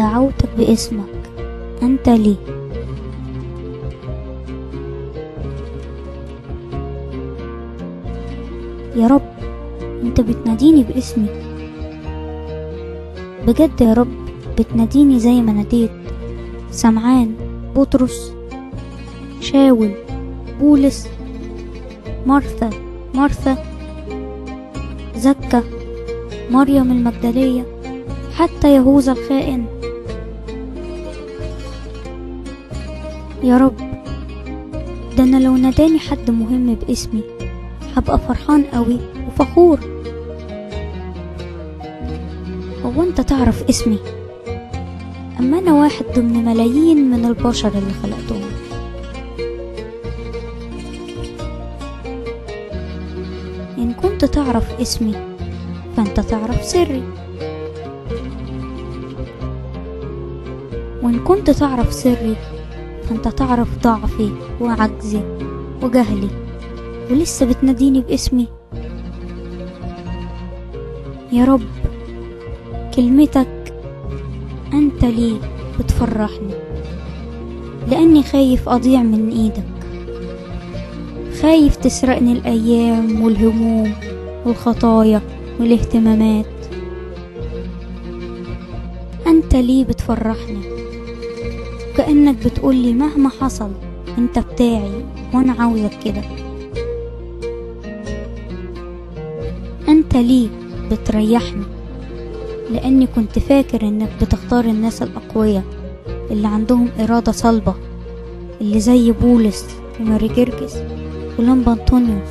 دعوتك باسمك أنت لي يا رب أنت بتناديني باسمي بجد يا رب بتناديني زي ما ناديت سمعان بطرس شاول بولس مرثا مرثا زكا مريم المجدلية حتى يهوذا الخائن يا رب ده انا لو ناداني حد مهم باسمي هبقى فرحان قوي وفخور هو انت تعرف اسمي اما انا واحد ضمن ملايين من البشر اللي خلقتهم ان كنت تعرف اسمي فانت تعرف سري وان كنت تعرف سري فانت تعرف ضعفي وعجزي وجهلي ولسه بتناديني باسمي يا رب كلمتك انت لي بتفرحني لاني خايف اضيع من ايدك خايف تسرقني الايام والهموم والخطايا والاهتمامات انت لي بتفرحني كأنك بتقولي مهما حصل انت بتاعي وانا عاوزك كده انت ليه بتريحني لاني كنت فاكر انك بتختار الناس الاقوياء اللي عندهم ارادة صلبة اللي زي بولس وماري جرجس ولمبا انطونيوس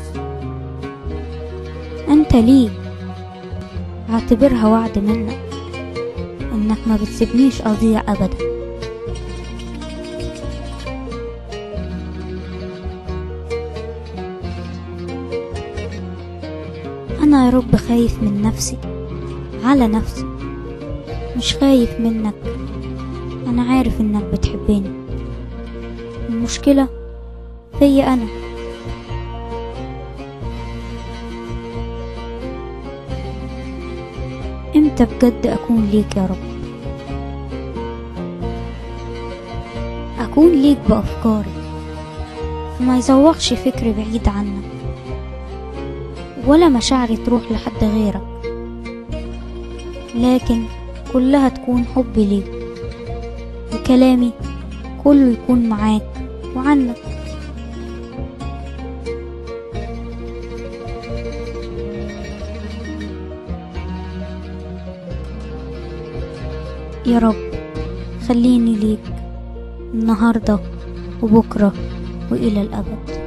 انت ليه اعتبرها وعد منك انك ما بتسيبنيش اضيع ابدا أنا يا رب خايف من نفسي على نفسي مش خايف منك أنا عارف إنك بتحبني المشكلة فيا أنا إمتى بجد أكون ليك يا رب أكون ليك بأفكاري فما يزوغش فكري بعيد عنك ولا مشاعري تروح لحد غيرك لكن كلها تكون حبي ليك وكلامي كله يكون معاك وعنك يا رب خليني ليك النهارده وبكره والى الابد